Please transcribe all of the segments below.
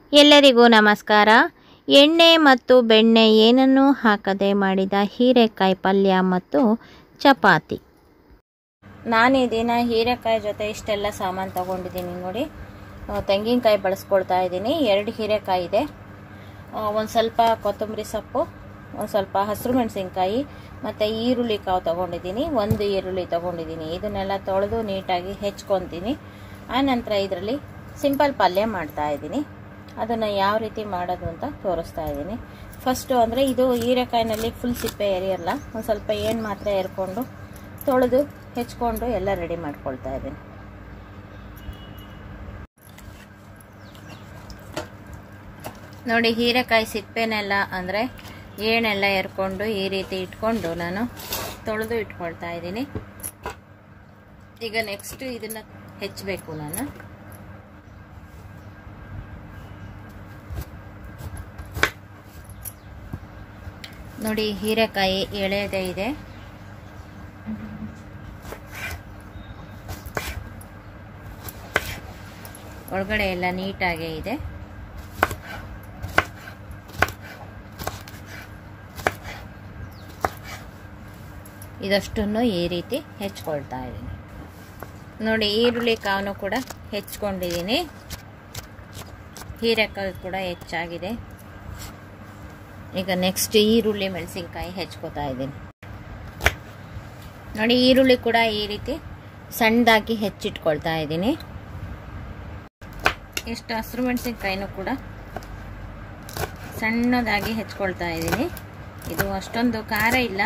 ಎಲ್ಲರಿಗೂ ನಮಸ್ಕಾರ ಎಣ್ಣೆ ಮತ್ತು ಬೆಣ್ಣೆ ಏನನ್ನೂ ಹಾಕದೆ ಮಾಡಿದ ಹೀರೆಕಾಯಿ ಪಲ್ಯ ಮತ್ತು ಚಪಾತಿ ನಾನು ಈ ದಿನ ಹೀರೆಕಾಯಿ ಜೊತೆ ಇಷ್ಟೆಲ್ಲ ಸಾಮಾನು ತಗೊಂಡಿದ್ದೀನಿ ನೋಡಿ ಆ, ತೆಂಗಿನಕಾಯಿ ಬಳಸ್ಕೊಳ್ತಾ ಇದ್ದೀನಿ ಎರಡು ಹೀರೆಕಾಯಿ ಇದೆ ಒಂದು ಸ್ವಲ್ಪ ಕೊತ್ತಂಬರಿ ಸೊಪ್ಪು ಒಂದು ಸ್ವಲ್ಪ ಹಸಿರು ಮೆಣಸಿನ್ಕಾಯಿ ಮತ್ತು ಈರುಳ್ಳಿ ಕಾವು ತಗೊಂಡಿದ್ದೀನಿ ಒಂದು ಈರುಳ್ಳಿ ತಗೊಂಡಿದ್ದೀನಿ ಇದನ್ನೆಲ್ಲ ತೊಳೆದು ನೀಟಾಗಿ ಹೆಚ್ಕೊತೀನಿ ಆನಂತರ ಇದರಲ್ಲಿ ಸಿಂಪಲ್ ಪಲ್ಯ ಮಾಡ್ತಾ ಇದ್ದೀನಿ ಅದನ್ನು ಯಾವ ರೀತಿ ಮಾಡೋದು ಅಂತ ತೋರಿಸ್ತಾ ಇದ್ದೀನಿ ಫಸ್ಟು ಅಂದರೆ ಇದು ಹೀರೆಕಾಯಿನಲ್ಲಿ ಫುಲ್ ಸಿಪ್ಪೆ ಎರಿಯಲ್ಲ ಒಂದು ಸ್ವಲ್ಪ ಏನು ಮಾತ್ರ ಎರ್ಕೊಂಡು ತೊಳೆದು ಹೆಚ್ಕೊಂಡು ಎಲ್ಲ ರೆಡಿ ಮಾಡ್ಕೊಳ್ತಾ ಇದ್ದೀನಿ ನೋಡಿ ಹೀರೆಕಾಯಿ ಸಿಪ್ಪೆನೆಲ್ಲ ಅಂದರೆ ಏನೆಲ್ಲ ಎರ್ಕೊಂಡು ಈ ರೀತಿ ಇಟ್ಕೊಂಡು ನಾನು ತೊಳೆದು ಇಟ್ಕೊಳ್ತಾ ಇದ್ದೀನಿ ಈಗ ನೆಕ್ಸ್ಟ್ ಇದನ್ನು ಹೆಚ್ಚಬೇಕು ನಾನು ನೋಡಿ ಹೀರೆಕಾಯಿ ಎಳೆದೇ ಇದೆ ಒಳಗಡೆ ಎಲ್ಲ ನೀಟಾಗೇ ಇದೆ ಇದಷ್ಟನ್ನು ಈ ರೀತಿ ಹೆಚ್ಕೊಳ್ತಾ ಇದ್ದೀನಿ ನೋಡಿ ಈರುಳ್ಳಿ ಕಾವನ್ನು ಕೂಡ ಹೆಚ್ಕೊಂಡಿದ್ದೀನಿ ಹೀರೆಕಾಯಿ ಕೂಡ ಹೆಚ್ಚಾಗಿದೆ ಈಗ ನೆಕ್ಸ್ಟ್ ಈರುಳ್ಳಿ ಮೆಣಸಿನ್ಕಾಯಿ ಹೆಚ್ಕೋತಾ ಇದ್ದೀನಿ ನೋಡಿ ಈರುಳ್ಳಿ ಕೂಡ ಈ ರೀತಿ ಸಣ್ಣದಾಗಿ ಹೆಚ್ಚಿಟ್ಕೊಳ್ತಾ ಇದ್ದೀನಿ ಎಷ್ಟು ಹಸಿರು ಮೆಣಸಿನ್ಕಾಯಿನೂ ಕೂಡ ಸಣ್ಣದಾಗಿ ಹೆಚ್ಕೊಳ್ತಾ ಇದ್ದೀನಿ ಇದು ಅಷ್ಟೊಂದು ಖಾರ ಇಲ್ಲ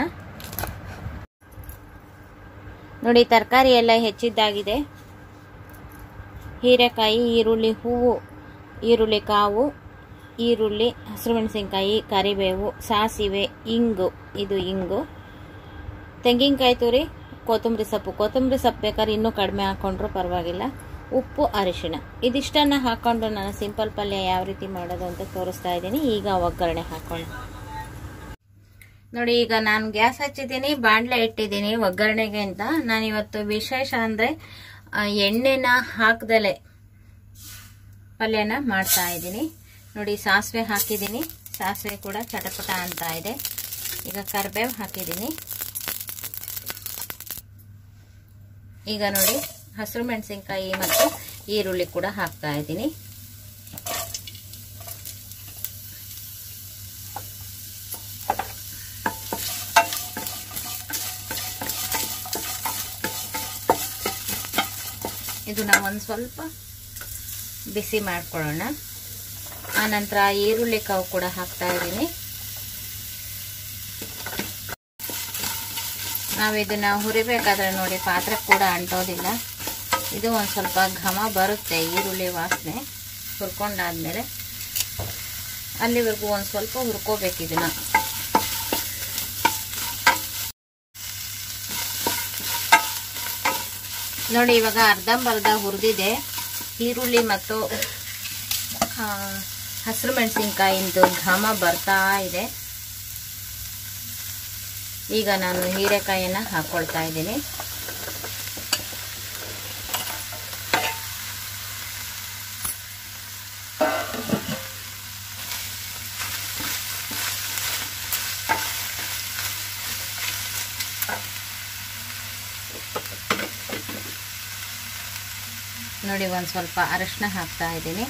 ನೋಡಿ ತರಕಾರಿ ಎಲ್ಲ ಹೆಚ್ಚಿದ್ದಾಗಿದೆ ಹೀರೆಕಾಯಿ ಈರುಳ್ಳಿ ಹೂವು ಈರುಳ್ಳಿ ಕಾವು ಈರುಳ್ಳಿ ಹಸಿರು ಮೆಣಸಿನ್ಕಾಯಿ ಕರಿಬೇವು ಸಾಸಿವೆ ಇಂಗು ಇದು ಇಂಗು ತೆಂಗಿನಕಾಯಿ ತುರಿ ಕೊತ್ತಂಬರಿ ಸೊಪ್ಪು ಕೊತ್ತಂಬರಿ ಸೊಪ್ಪು ಬೇಕಾದ್ರೆ ಇನ್ನೂ ಕಡಿಮೆ ಹಾಕೊಂಡ್ರು ಪರವಾಗಿಲ್ಲ ಉಪ್ಪು ಅರಿಶಿಣ ಇದಿಷ್ಟನ್ನು ಹಾಕೊಂಡು ನಾನು ಸಿಂಪಲ್ ಪಲ್ಯ ಯಾವ ರೀತಿ ಮಾಡೋದು ಅಂತ ತೋರಿಸ್ತಾ ಇದ್ದೀನಿ ಈಗ ಒಗ್ಗರಣೆ ಹಾಕೊಳ್ಳಿ ನೋಡಿ ಈಗ ನಾನು ಗ್ಯಾಸ್ ಹಚ್ಚಿದ್ದೀನಿ ಬಾಣಲೆ ಇಟ್ಟಿದ್ದೀನಿ ಒಗ್ಗರಣೆಗೆ ಅಂತ ನಾನು ಇವತ್ತು ವಿಶೇಷ ಅಂದರೆ ಎಣ್ಣೆನ ಹಾಕ್ದಲೆ ಪಲ್ಯನ ಮಾಡ್ತಾ ಇದ್ದೀನಿ ನೋಡಿ ಸಾಸಿವೆ ಹಾಕಿದ್ದೀನಿ ಸಾಸಿವೆ ಕೂಡ ಚಟಪಟ ಅಂತ ಇದೆ ಈಗ ಕರಿಬೇವು ಹಾಕಿದ್ದೀನಿ ಈಗ ನೋಡಿ ಹಸಿರು ಮೆಣಸಿನ್ಕಾಯಿ ಮತ್ತು ಈರುಳ್ಳಿ ಕೂಡ ಹಾಕ್ತಾ ಇದ್ದೀನಿ ಇದನ್ನ ಒಂದು ಸ್ವಲ್ಪ ಬಿಸಿ ಮಾಡ್ಕೊಳ್ಳೋಣ ಆನಂತರ ಈರುಳ್ಳಿ ಕಾವು ಕೂಡ ಹಾಕ್ತಾ ಇದ್ದೀನಿ ನಾವು ಇದನ್ನ ಹುರಿಬೇಕಾದ್ರೆ ನೋಡಿ ಪಾತ್ರೆ ಕೂಡ ಅಂಟೋದಿಲ್ಲ ಇದು ಒಂದು ಸ್ವಲ್ಪ ಘಮ ಬರುತ್ತೆ ಈರುಳ್ಳಿ ವಾಸನೆ ಹುರ್ಕೊಂಡಾದ್ಮೇಲೆ ಅಲ್ಲಿವರೆಗೂ ಒಂದು ಸ್ವಲ್ಪ ಹುರ್ಕೋಬೇಕು ಇದನ್ನ ನೋಡಿ ಇವಾಗ ಅರ್ಧಂಬರ್ಧ ಹುರಿದಿದೆ ಈರುಳ್ಳಿ ಮತ್ತು ಹಸಿರು ಮೆಣಸಿನ್ಕಾಯಿಂದು ಘಮ ಬರ್ತಾ ಇದೆ ಈಗ ನಾನು ಹೀರೆಕಾಯಿನ ಹಾಕೊಳ್ತಾ ಇದ್ದೀನಿ ನೋಡಿ ಒಂದು ಸ್ವಲ್ಪ ಅರಶಿನ ಹಾಕ್ತಾ ಇದ್ದೀನಿ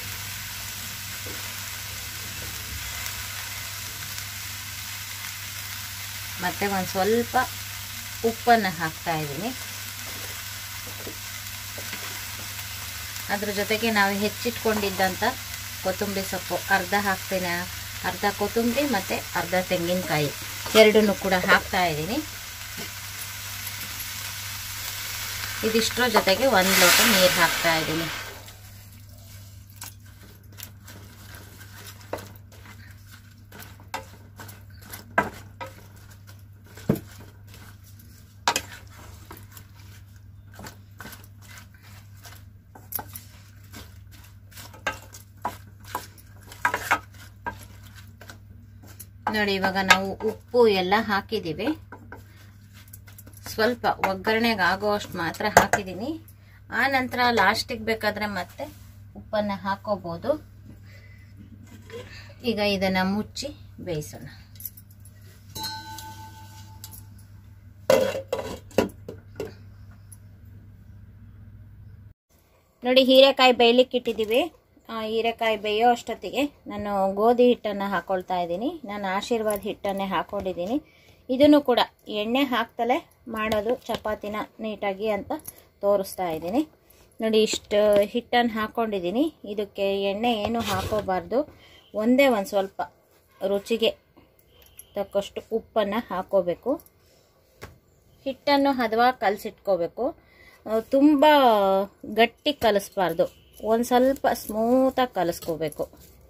ಮತ್ತೆ ಒಂದು ಸ್ವಲ್ಪ ಉಪ್ಪನ್ನು ಹಾಕ್ತಾ ಇದ್ದೀನಿ ಅದ್ರ ಜೊತೆಗೆ ನಾವು ಹೆಚ್ಚಿಟ್ಕೊಂಡಿದ್ದಂಥ ಕೊತ್ತಂಬರಿ ಸೊಪ್ಪು ಅರ್ಧ ಹಾಕ್ತೀನಿ ಅರ್ಧ ಕೊತ್ತಂಬರಿ ಮತ್ತು ಅರ್ಧ ತೆಂಗಿನಕಾಯಿ ಎರಡನ್ನೂ ಕೂಡ ಹಾಕ್ತಾ ಇದ್ದೀನಿ ಇದಿಷ್ಟರ ಜೊತೆಗೆ ಒಂದು ಲೋಟ ನೀರು ಹಾಕ್ತಾ ಇದ್ದೀನಿ ನೋಡಿ ಇವಾಗ ನಾವು ಉಪ್ಪು ಎಲ್ಲ ಹಾಕಿದ್ದೀವಿ ಸ್ವಲ್ಪ ಒಗ್ಗರಣೆಗೆ ಆಗೋ ಅಷ್ಟು ಮಾತ್ರ ಹಾಕಿದ್ದೀನಿ ಆ ನಂತರ ಲಾಸ್ಟಿಗೆ ಬೇಕಾದರೆ ಮತ್ತೆ ಉಪ್ಪನ್ನು ಹಾಕೋಬೋದು ಈಗ ಇದನ್ನು ಮುಚ್ಚಿ ಬೇಯಿಸೋಣ ನೋಡಿ ಹೀರೆಕಾಯಿ ಬೇಯಲಿಕ್ಕೆ ಇಟ್ಟಿದ್ದೀವಿ ಆ, ಹೀರೆಕಾಯಿ ಬೇಯೋ ಅಷ್ಟೊತ್ತಿಗೆ ನಾನು ಗೋಧಿ ಹಿಟ್ಟನ್ನು ಹಾಕೊಳ್ತಾ ಇದ್ದೀನಿ ನಾನು ಆಶೀರ್ವಾದ ಹಿಟ್ಟನ್ನೇ ಹಾಕೊಂಡಿದ್ದೀನಿ ಇದನ್ನು ಕೂಡ ಎಣ್ಣೆ ಹಾಕ್ತಲೇ ಮಾಡೋದು ಚಪಾತಿನ ನೀಟಾಗಿ ಅಂತ ತೋರಿಸ್ತಾ ಇದ್ದೀನಿ ನೋಡಿ ಇಷ್ಟು ಹಿಟ್ಟನ್ನು ಹಾಕ್ಕೊಂಡಿದ್ದೀನಿ ಇದಕ್ಕೆ ಎಣ್ಣೆ ಏನು ಹಾಕೋಬಾರ್ದು ಒಂದೇ ಒಂದು ಸ್ವಲ್ಪ ರುಚಿಗೆ ತಕ್ಕಷ್ಟು ಉಪ್ಪನ್ನು ಹಾಕೋಬೇಕು ಹಿಟ್ಟನ್ನು ಹದವಾಗಿ ಕಲಸಿಟ್ಕೋಬೇಕು ತುಂಬ ಗಟ್ಟಿ ಕಲಿಸ್ಬಾರ್ದು ಒಂದು ಸ್ವಲ್ಪ ಸ್ಮೂತಾಗಿ ಕಲಿಸ್ಕೋಬೇಕು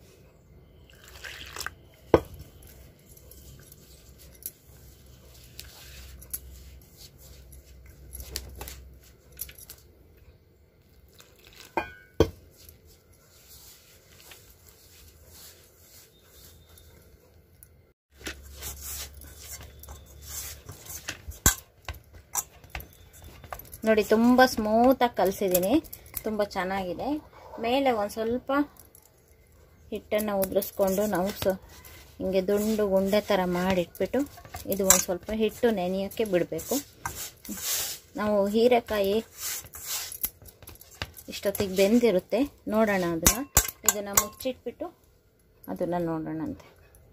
ನೋಡಿ ತುಂಬ ಸ್ಮೂತಾಗಿ ಕಲಿಸಿದ್ದೀನಿ ತುಂಬ ಚೆನ್ನಾಗಿದೆ ಮೇಲೆ ಒಂದು ಸ್ವಲ್ಪ ಹಿಟ್ಟನ್ನು ಉದುರಿಸ್ಕೊಂಡು ನಾವು ಸ ಹಿಂಗೆ ದುಂಡು ಗುಂಡೆ ಥರ ಮಾಡಿಟ್ಬಿಟ್ಟು ಇದು ಒಂದು ಸ್ವಲ್ಪ ಹಿಟ್ಟು ನೆನೆಯೋಕ್ಕೆ ಬಿಡಬೇಕು ನಾವು ಹೀರೆಕಾಯಿ ಇಷ್ಟೊತ್ತಿಗೆ ಬೆಂದಿರುತ್ತೆ ನೋಡೋಣ ಅದನ್ನು ಇದನ್ನು ಮುಚ್ಚಿಟ್ಬಿಟ್ಟು ಅದನ್ನು ನೋಡೋಣಂತೆ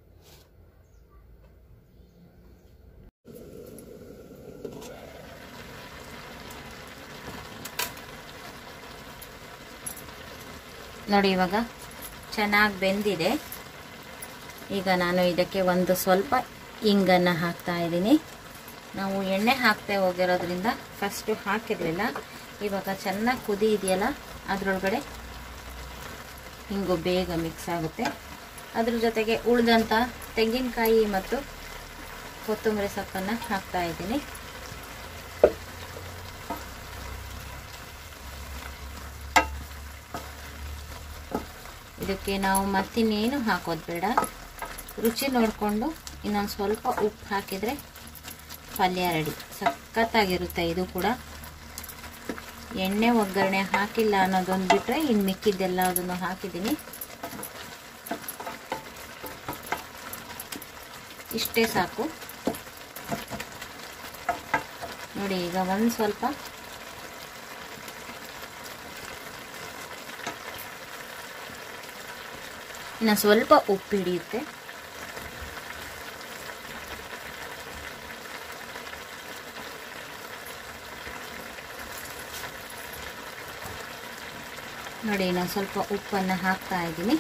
ನೋಡಿ ಇವಾಗ ಚೆನ್ನಾಗಿ ಬೆಂದಿದೆ ಈಗ ನಾನು ಇದಕ್ಕೆ ಒಂದು ಸ್ವಲ್ಪ ಇಂಗನ್ನು ಹಾಕ್ತಾ ಇದ್ದೀನಿ ನಾವು ಎಣ್ಣೆ ಹಾಕ್ತೇ ಹೋಗಿರೋದ್ರಿಂದ ಫಸ್ಟು ಹಾಕಿರಲಿಲ್ಲ ಇವಾಗ ಚೆನ್ನಾಗಿ ಕುದಿ ಇದೆಯಲ್ಲ ಅದರೊಳಗಡೆ ಹಿಂಗು ಬೇಗ ಮಿಕ್ಸ್ ಆಗುತ್ತೆ ಅದ್ರ ಜೊತೆಗೆ ಉಳಿದಂಥ ತೆಂಗಿನಕಾಯಿ ಮತ್ತು ಕೊತ್ತಂಬರಿ ಸೊಪ್ಪನ್ನು ಹಾಕ್ತಾ ಇದ್ದೀನಿ ಇದಕ್ಕೆ ನಾವು ಮತ್ತಿನ್ನೇನು ಹಾಕೋದು ಬೇಡ ರುಚಿ ನೋಡಿಕೊಂಡು ಇನ್ನೊಂದು ಸ್ವಲ್ಪ ಉಪ್ಪು ಹಾಕಿದರೆ ಪಲ್ಯ ರೆಡಿ ಸಖತ್ತಾಗಿರುತ್ತೆ ಇದು ಕೂಡ ಎಣ್ಣೆ ಒಗ್ಗರಣೆ ಹಾಕಿಲ್ಲ ಅನ್ನೋದೊಂದು ಬಿಟ್ಟರೆ ಇನ್ನು ಮಿಕ್ಕಿದ್ದೆಲ್ಲ ಅದನ್ನು ಹಾಕಿದ್ದೀನಿ ಇಷ್ಟೇ ಸಾಕು ನೋಡಿ ಈಗ ಒಂದು ಸ್ವಲ್ಪ ಇನ್ನು ಸ್ವಲ್ಪ ಉಪ್ಪು ಹಿಡಿಯುತ್ತೆ ನೋಡಿ ನಾನು ಸ್ವಲ್ಪ ಉಪ್ಪನ್ನು ಹಾಕ್ತಾ ಇದ್ದೀನಿ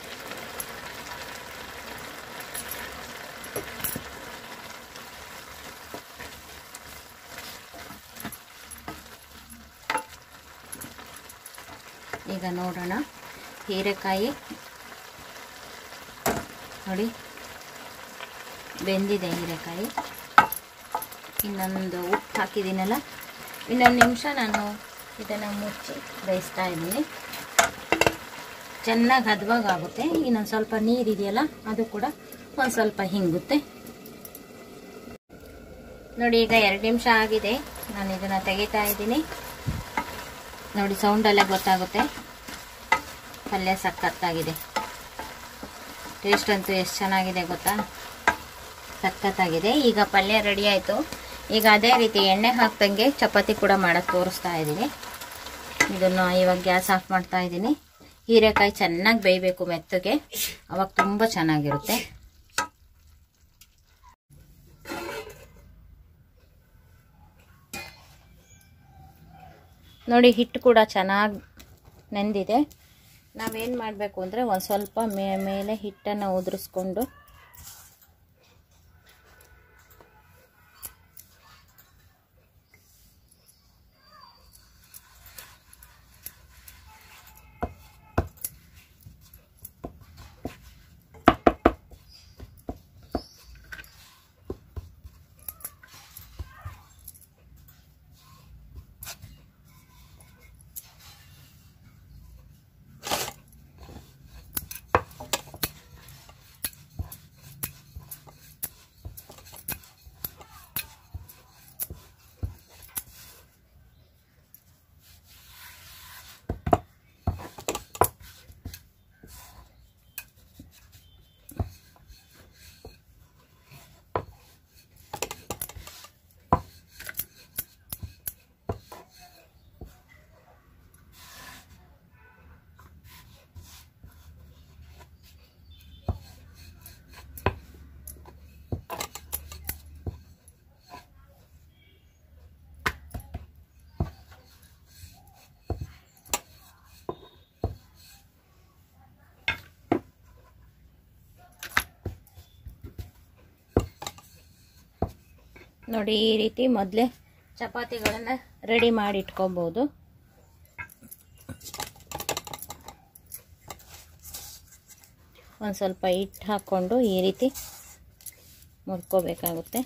ಈಗ ನೋಡೋಣ ಹೀರೆಕಾಯಿ ನೋಡಿ ಬೆಂದಿದೆ ಹೀರೆಕಾಯಿ ಇನ್ನೊಂದು ಉಪ್ಪು ಹಾಕಿದ್ದೀನಲ್ಲ ಇನ್ನೊಂದು ನಿಮಿಷ ನಾನು ಇದನ್ನು ಮುಚ್ಚಿ ಬೇಯಿಸ್ತಾ ಇದ್ದೀನಿ ಚೆನ್ನಾಗಿ ಹದವಾಗಿ ಆಗುತ್ತೆ ಇನ್ನೊಂದು ಸ್ವಲ್ಪ ನೀರಿದೆಯಲ್ಲ ಅದು ಕೂಡ ಒಂದು ಸ್ವಲ್ಪ ಹಿಂಗುತ್ತೆ ನೋಡಿ ಈಗ ಎರಡು ನಿಮಿಷ ಆಗಿದೆ ನಾನು ಇದನ್ನು ತೆಗಿತಾ ಇದ್ದೀನಿ ನೋಡಿ ಸೌಂಡಲ್ಲೇ ಗೊತ್ತಾಗುತ್ತೆ ಪಲ್ಯ ಸಖತ್ತಾಗಿದೆ ಟೇಸ್ಟ್ ಅಂತೂ ಎಷ್ಟು ಚೆನ್ನಾಗಿದೆ ಗೊತ್ತಾ ಸಖತ್ತಾಗಿದೆ ಈಗ ಪಲ್ಯ ರೆಡಿ ಆಯಿತು ಈಗ ಅದೇ ರೀತಿ ಎಣ್ಣೆ ಹಾಕ್ದಂಗೆ ಚಪಾತಿ ಕೂಡ ಮಾಡೋಕ್ಕೆ ತೋರಿಸ್ತಾ ಇದ್ದೀನಿ ಇದನ್ನು ಇವಾಗ ಗ್ಯಾಸ್ ಆಫ್ ಮಾಡ್ತಾ ಇದ್ದೀನಿ ಹೀರೆಕಾಯಿ ಚೆನ್ನಾಗಿ ಬೇಯಬೇಕು ಮೆತ್ತಗೆ ಅವಾಗ ತುಂಬ ಚೆನ್ನಾಗಿರುತ್ತೆ ನೋಡಿ ಹಿಟ್ಟು ಕೂಡ ಚೆನ್ನಾಗಿ ನೆಂದಿದೆ ನಾವೇನು ಮಾಡಬೇಕು ಅಂದರೆ ಒಂದು ಸ್ವಲ್ಪ ಮೇ ಮೇಲೆ ಹಿಟ್ಟನ್ನು ಉದುರಿಸ್ಕೊಂಡು ನೋಡಿ ಈ ರೀತಿ ಮೊದಲೇ ಚಪಾತಿಗಳನ್ನು ರೆಡಿ ಮಾಡಿ ಇಟ್ಕೊಬೋದು ಒಂದು ಸ್ವಲ್ಪ ಹಿಟ್ಟು ಹಾಕ್ಕೊಂಡು ಈ ರೀತಿ ಮುರ್ಕೋಬೇಕಾಗುತ್ತೆ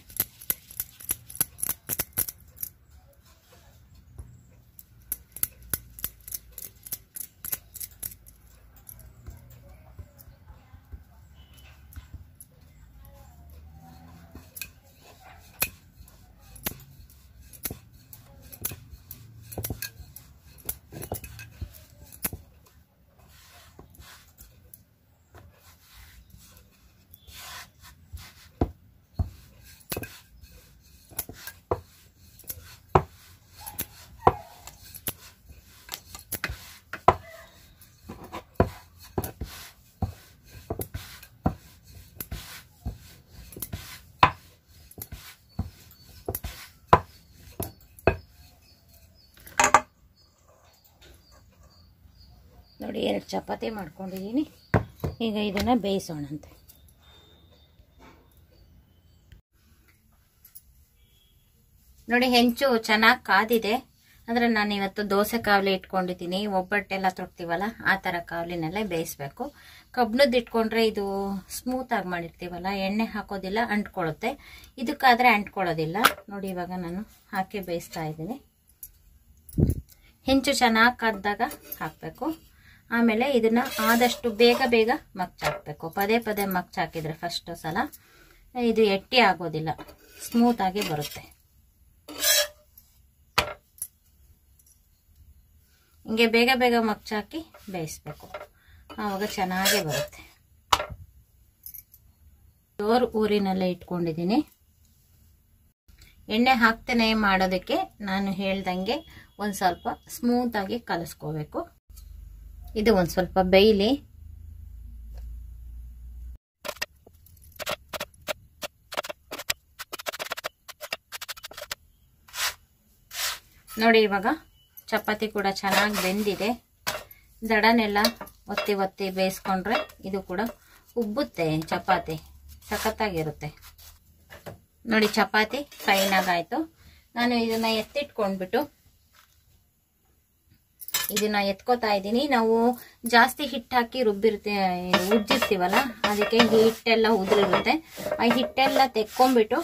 ನೋಡಿ ಎರಡು ಚಪಾತಿ ಮಾಡ್ಕೊಂಡಿದ್ದೀನಿ ಈಗ ಇದನ್ನು ಬೇಯಿಸೋಣಂತೆ ನೋಡಿ ಹೆಂಚು ಚೆನ್ನಾಗಿ ಕಾದಿದೆ ಅಂದರೆ ನಾನು ಇವತ್ತು ದೋಸೆ ಕಾವಲಿ ಇಟ್ಕೊಂಡಿದ್ದೀನಿ ಒಬ್ಬಟ್ಟೆಲ್ಲ ತೊಡ್ತೀವಲ್ಲ ಆ ಥರ ಕಾವಲಿನಲ್ಲೇ ಬೇಯಿಸ್ಬೇಕು ಕಬ್ಣದ್ದು ಇಟ್ಕೊಂಡ್ರೆ ಇದು ಸ್ಮೂತಾಗಿ ಮಾಡಿರ್ತೀವಲ್ಲ ಎಣ್ಣೆ ಹಾಕೋದಿಲ್ಲ ಅಂಟ್ಕೊಳ್ಳುತ್ತೆ ಇದಕ್ಕಾದರೆ ಅಂಟ್ಕೊಳ್ಳೋದಿಲ್ಲ ನೋಡಿ ಇವಾಗ ನಾನು ಹಾಕಿ ಬೇಯಿಸ್ತಾ ಇದ್ದೀನಿ ಹೆಂಚು ಚೆನ್ನಾಗಿ ಕಾದಾಗ ಹಾಕಬೇಕು ಆಮೇಲೆ ಇದನ್ನ ಆದಷ್ಟು ಬೇಗ ಬೇಗ ಮಗ್ಚಾಕಬೇಕು ಪದೇ ಪದೇ ಮಗ್ಚಾಕಿದ್ರೆ ಫಸ್ಟ್ ಸಲ ಇದು ಎಟ್ಟಿ ಆಗೋದಿಲ್ಲ ಸ್ಮೂತ್ ಆಗಿ ಬರುತ್ತೆ ಹಿಂಗೆ ಬೇಗ ಬೇಗ ಮಗ್ಚಾಕಿ ಬೇಯಿಸ್ಬೇಕು ಆವಾಗ ಚೆನ್ನಾಗೇ ಬರುತ್ತೆ ಜೋರು ಊರಿನಲ್ಲೇ ಇಟ್ಕೊಂಡಿದ್ದೀನಿ ಎಣ್ಣೆ ಹಾಕ್ತೇನೆ ಮಾಡೋದಕ್ಕೆ ನಾನು ಹೇಳ್ದಂಗೆ ಒಂದು ಸ್ವಲ್ಪ ಸ್ಮೂತಾಗಿ ಕಲಿಸ್ಕೋಬೇಕು ಇದು ಒಂದು ಸ್ವಲ್ಪ ಬೇಯಲಿ ನೋಡಿ ಇವಾಗ ಚಪಾತಿ ಕೂಡ ಚೆನ್ನಾಗಿ ಬೆಂದಿದೆ ದಡನೆಲ್ಲ ಒತ್ತಿ ಒತ್ತಿ ಬೇಯಿಸ್ಕೊಂಡ್ರೆ ಇದು ಕೂಡ ಉಬ್ಬುತ್ತೆ ಚಪಾತಿ ಸಖತ್ತಾಗಿರುತ್ತೆ ನೋಡಿ ಚಪಾತಿ ಫೈನಾಗಾಯಿತು ನಾನು ಇದನ್ನು ಎತ್ತಿಟ್ಕೊಂಡ್ಬಿಟ್ಟು ಇದನ್ನ ಎತ್ಕೋತಾ ಇದ್ದೀನಿ ನಾವು ಜಾಸ್ತಿ ಹಿಟ್ಟು ಹಾಕಿ ರುಬ್ಬಿರ್ತೀವಿ ಉಜ್ಜಿರ್ತೀವಲ್ಲ ಅದಕ್ಕೆ ಹಿಟ್ಟೆಲ್ಲ ಉದುರಿರುತ್ತೆ ಆ ಹಿಟ್ಟೆಲ್ಲ ತೆಕ್ಕೊಂಬಿಟ್ಟು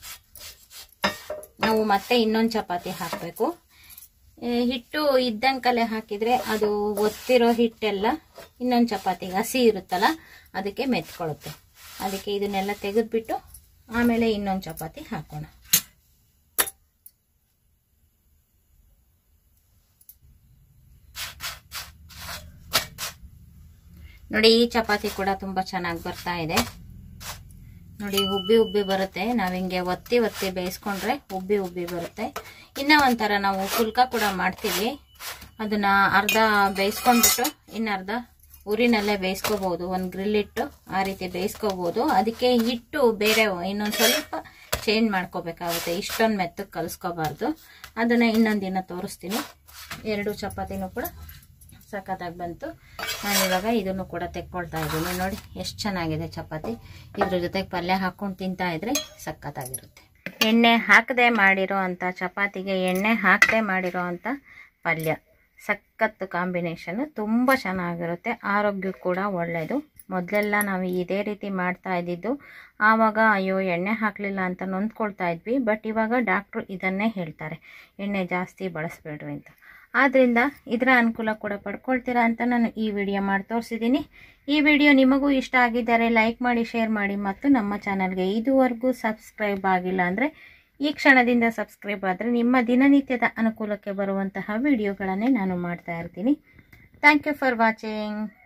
ನಾವು ಮತ್ತೆ ಇನ್ನೊಂದು ಚಪಾತಿ ಹಾಕಬೇಕು ಹಿಟ್ಟು ಇದ್ದಂಕಲೆ ಹಾಕಿದ್ರೆ ಅದು ಒತ್ತಿರೋ ಹಿಟ್ಟೆಲ್ಲ ಇನ್ನೊಂದು ಚಪಾತಿಗೆ ಹಸಿ ಇರುತ್ತಲ್ಲ ಅದಕ್ಕೆ ಮೆತ್ಕೊಳ್ಳುತ್ತೆ ಅದಕ್ಕೆ ಇದನ್ನೆಲ್ಲ ತೆಗೆದ್ಬಿಟ್ಟು ಆಮೇಲೆ ಇನ್ನೊಂದು ಚಪಾತಿ ಹಾಕೋಣ ನೋಡಿ ಈ ಚಪಾತಿ ಕೂಡ ತುಂಬ ಚೆನ್ನಾಗಿ ಬರ್ತಾ ಇದೆ ನೋಡಿ ಉಬ್ಬಿ ಉಬ್ಬಿ ಬರುತ್ತೆ ನಾವು ಹಿಂಗೆ ಒತ್ತಿ ಒತ್ತಿ ಬೇಯಿಸ್ಕೊಂಡ್ರೆ ಉಬ್ಬಿ ಉಬ್ಬಿ ಬರುತ್ತೆ ಇನ್ನ ಒಂಥರ ನಾವು ಪುಲ್ಕ ಕೂಡ ಮಾಡ್ತೀವಿ ಅದನ್ನ ಅರ್ಧ ಬೇಯಿಸ್ಕೊಂಡ್ಬಿಟ್ಟು ಇನ್ನು ಅರ್ಧ ಉರಿನಲ್ಲೇ ಬೇಯಿಸ್ಕೋಬಹುದು ಒಂದು ಗ್ರಿಲ್ ಇಟ್ಟು ಆ ರೀತಿ ಬೇಯಿಸ್ಕೋಬಹುದು ಅದಕ್ಕೆ ಹಿಟ್ಟು ಬೇರೆ ಇನ್ನೊಂದು ಸ್ವಲ್ಪ ಚೇಂಜ್ ಮಾಡ್ಕೋಬೇಕಾಗುತ್ತೆ ಇಷ್ಟೊಂದು ಮೆತ್ತಗೆ ಕಲಿಸ್ಕೋಬಾರ್ದು ಅದನ್ನು ಇನ್ನೊಂದು ದಿನ ತೋರಿಸ್ತೀನಿ ಎರಡು ಚಪಾತಿನೂ ಕೂಡ ಸಖತ್ತಾಗಿ ಬಂತು ನಾನು ಇವಾಗ ಇದನ್ನು ಕೂಡ ತೆಕ್ಕೊಳ್ತಾ ಇದ್ದೀನಿ ನೋಡಿ ಎಷ್ಟು ಚೆನ್ನಾಗಿದೆ ಚಪಾತಿ ಇದ್ರ ಜೊತೆಗೆ ಪಲ್ಯ ಹಾಕ್ಕೊಂಡು ತಿಂತಾ ಇದ್ರೆ ಸಖತ್ತಾಗಿರುತ್ತೆ ಎಣ್ಣೆ ಹಾಕದೆ ಮಾಡಿರೋ ಅಂಥ ಚಪಾತಿಗೆ ಎಣ್ಣೆ ಹಾಕದೆ ಮಾಡಿರೋ ಅಂಥ ಪಲ್ಯ ಸಖತ್ತು ಕಾಂಬಿನೇಷನ್ ತುಂಬ ಚೆನ್ನಾಗಿರುತ್ತೆ ಆರೋಗ್ಯಕ್ಕೆ ಕೂಡ ಒಳ್ಳೆಯದು ಮೊದಲೆಲ್ಲ ನಾವು ಇದೇ ರೀತಿ ಮಾಡ್ತಾ ಇದ್ದಿದ್ದು ಆವಾಗ ಅಯ್ಯೋ ಎಣ್ಣೆ ಹಾಕಲಿಲ್ಲ ಅಂತ ನೊಂದ್ಕೊಳ್ತಾ ಇದ್ವಿ ಬಟ್ ಇವಾಗ ಡಾಕ್ಟ್ರು ಇದನ್ನೇ ಹೇಳ್ತಾರೆ ಎಣ್ಣೆ ಜಾಸ್ತಿ ಬಳಸಬೇಡ್ರಿ ಅಂತ ಆದ್ದರಿಂದ ಇದರ ಅನುಕೂಲ ಕೂಡ ಪಡ್ಕೊಳ್ತೀರಾ ಅಂತ ನಾನು ಈ ವಿಡಿಯೋ ಮಾಡಿ ತೋರಿಸಿದ್ದೀನಿ ಈ ವಿಡಿಯೋ ನಿಮಗೂ ಇಷ್ಟ ಆಗಿದ್ದರೆ ಲೈಕ್ ಮಾಡಿ ಶೇರ್ ಮಾಡಿ ಮತ್ತು ನಮ್ಮ ಚಾನಲ್ಗೆ ಇದುವರೆಗೂ ಸಬ್ಸ್ಕ್ರೈಬ್ ಆಗಿಲ್ಲ ಅಂದರೆ ಈ ಕ್ಷಣದಿಂದ ಸಬ್ಸ್ಕ್ರೈಬ್ ಆದರೆ ನಿಮ್ಮ ದಿನನಿತ್ಯದ ಅನುಕೂಲಕ್ಕೆ ಬರುವಂತಹ ವಿಡಿಯೋಗಳನ್ನೇ ನಾನು ಮಾಡ್ತಾ ಇರ್ತೀನಿ ಥ್ಯಾಂಕ್ ಯು ಫಾರ್ ವಾಚಿಂಗ್